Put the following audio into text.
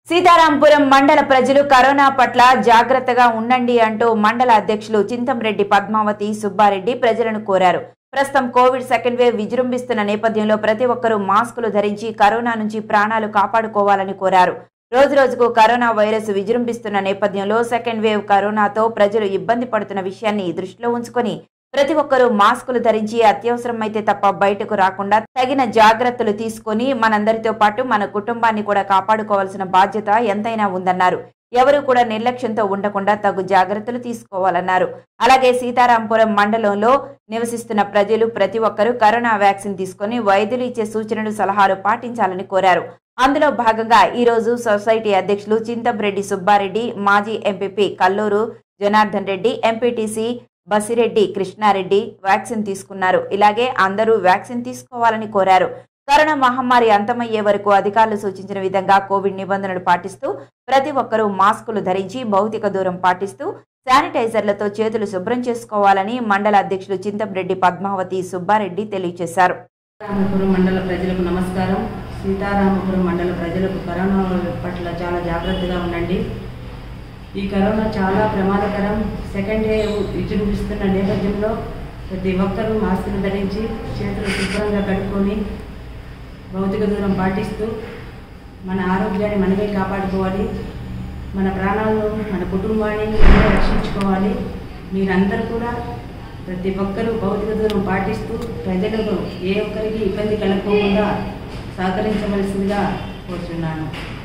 సీతారాంపురం మండల ప్రజలు కరోనా పట్ల జాగ్రత్తగా ఉండండి అంటూ మండల అధ్యక్షులు చింతంరెడ్డి పద్మావతి సుబ్బారెడ్డి ప్రజలను కోరారు ప్రస్తుతం కోవిడ్ సెకండ్ వేవ్ విజృంభిస్తున్న నేపథ్యంలో ప్రతి ఒక్కరూ మాస్కులు ధరించి కరోనా నుంచి ప్రాణాలు కాపాడుకోవాలని కోరారు రోజు రోజుకు కరోనా వైరస్ విజృంభిస్తున్న నేపథ్యంలో సెకండ్ వేవ్ కరోనాతో ప్రజలు ఇబ్బంది పడుతున్న విషయాన్ని దృష్టిలో ఉంచుకొని ప్రతి ఒక్కరూ మాస్కులు ధరించి అత్యవసరమైతే తప్ప బయటకు రాకుండా తగిన జాగ్రత్తలు తీసుకొని మనందరితో పాటు మన కుటుంబాన్ని కూడా కాపాడుకోవాల్సిన బాధ్యత ఎంతైనా ఉందన్నారు ఎవరు కూడా నిర్లక్ష్యంతో ఉండకుండా తగు జాగ్రత్తలు తీసుకోవాలన్నారు అలాగే సీతారాంపురం మండలంలో నివసిస్తున్న ప్రజలు ప్రతి ఒక్కరూ కరోనా వ్యాక్సిన్ తీసుకొని వైద్యులు ఇచ్చే సూచనలు సలహాలు పాటించాలని కోరారు అందులో భాగంగా ఈ రోజు సొసైటీ అధ్యక్షులు చింతంరెడ్డి సుబ్బారెడ్డి మాజీ MPP Kalluru Janardhan Reddy MPTC Basireddy Krishnareddy vaccine తీసుకున్నారు ఇలాగే అందరూ వ్యాక్సిన్ తీసుకోవాలని కోరారు కరోనా మహమ్మారి అంతమయ్యే వరకు అధికారులు సూచించిన విధంగా కోవిడ్ నిబంధనలు పాటిస్తూ ప్రతి ఒక్కరూ మాస్కులు ధరించి భౌతిక దూరం పాటిస్తూ శానిటైజర్లతో చేతులు శుభ్రం చేసుకోవాలని మండల అధ్యక్షులు చింతంరెడ్డి పద్మావతి సుబ్బారెడ్డి తెలియజేశారు సీతారామపురం మండల ప్రజలకు నమస్కారం సీతారామపురం మండల ప్రజలకు కరోనా పట్ల చాలా జాగ్రత్తగా ఉండండి ఈ కరోనా చాలా ప్రమాదకరం సెకండ్ వేవ్ విజృంభిస్తున్న నేపథ్యంలో ప్రతి ఒక్కరూ మాస్కులు ధరించి చేతులు శుభ్రంగా కడుక్కొని భౌతిక దూరం పాటిస్తూ మన ఆరోగ్యాన్ని మనమే కాపాడుకోవాలి మన ప్రాణాలను మన కుటుంబాన్ని మనమే రక్షించుకోవాలి మీరందరూ కూడా ప్రతి ఒక్కరూ భౌతిక దూరం పాటిస్తూ ప్రజలకు ఏ ఒక్కరికి ఇబ్బంది కలగకుండా సహకరించవలసిందిగా కోరుచున్నాను